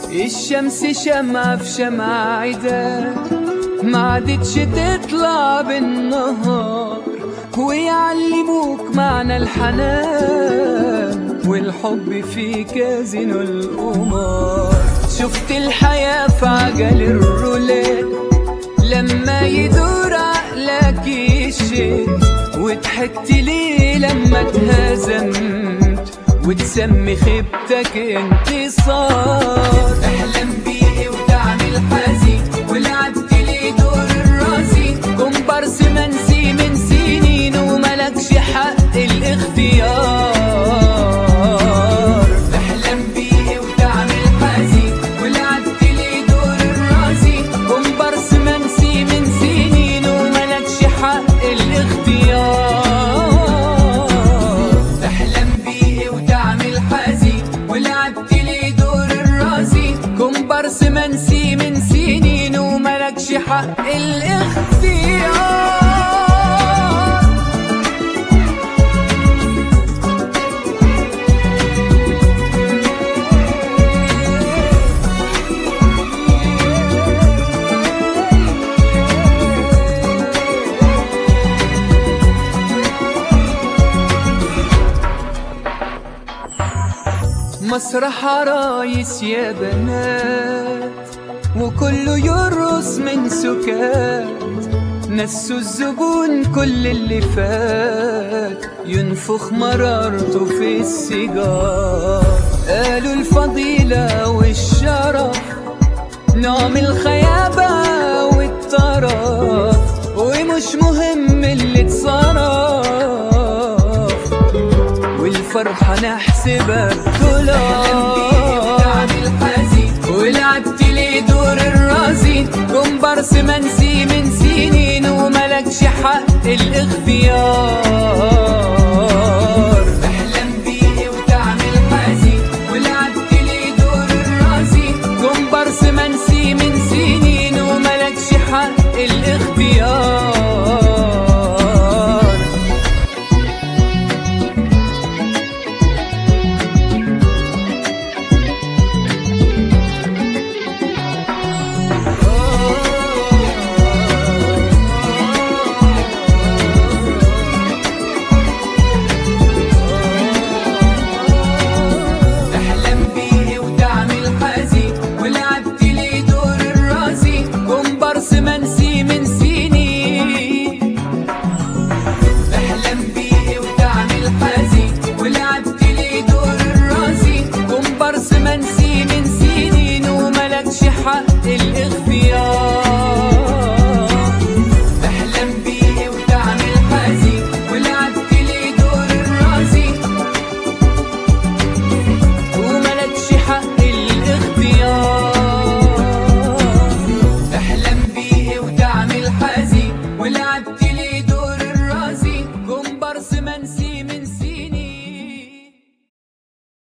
الشمس شمعة في شمعة عدا ما عادتش تطلع بالنهار ويعلموك معنى الحنان والحب في كازينو القمار شفت الحياة في عجل الرولات لما يدور عقلك يشد وضحكت ليه لما اتهزمت وتسمي خيبتك انتصار احلم بيه وتعمل حزين ولعبت ليه دور الرزين كومبارس منسي من سنين وملكش حق الاختيار احلم بيه وتعمل حزين ولعبت ليه دور الرزين كومبارس منسي من سنين وملكش حق الاختيار احلم بيه وتعمل حزين ولعبت لي دور الرزين كومبارس منسي من سنين وملكش حق الاختيار مسرح عرايس يا بنات وكله يرقص من سكات نسوا الزبون كل اللي فات ينفخ مرارته في السيجار قالوا الفضيلة والشرف نوع من الخيابة والطرف ومش مهم اللي اتصرف والفرحة نحسبها دولار ولعبت لي دور الرزين كومبارس منسي من سنين وملكش حق الاختيار احلم بيه وتعمل حزين ولعبت لي دور الرزين كومبارس منسي من سنين وملكش حق الاختيار احلم بيه وتعمل حزين ولعبت لي دور الرزين كومبارس منسي من سنين احلم بيه وتعمل حزين ولعبت لي دور الرزين كومبارس منسي من سنين وملكش حق الاختيار احلم بيه وتعمل حزين ولعبت لي دور الرزين وملكش حق الاختيار احلم بيه وتعمل حزين ولعبت لي دور الرزين كومبارس منسي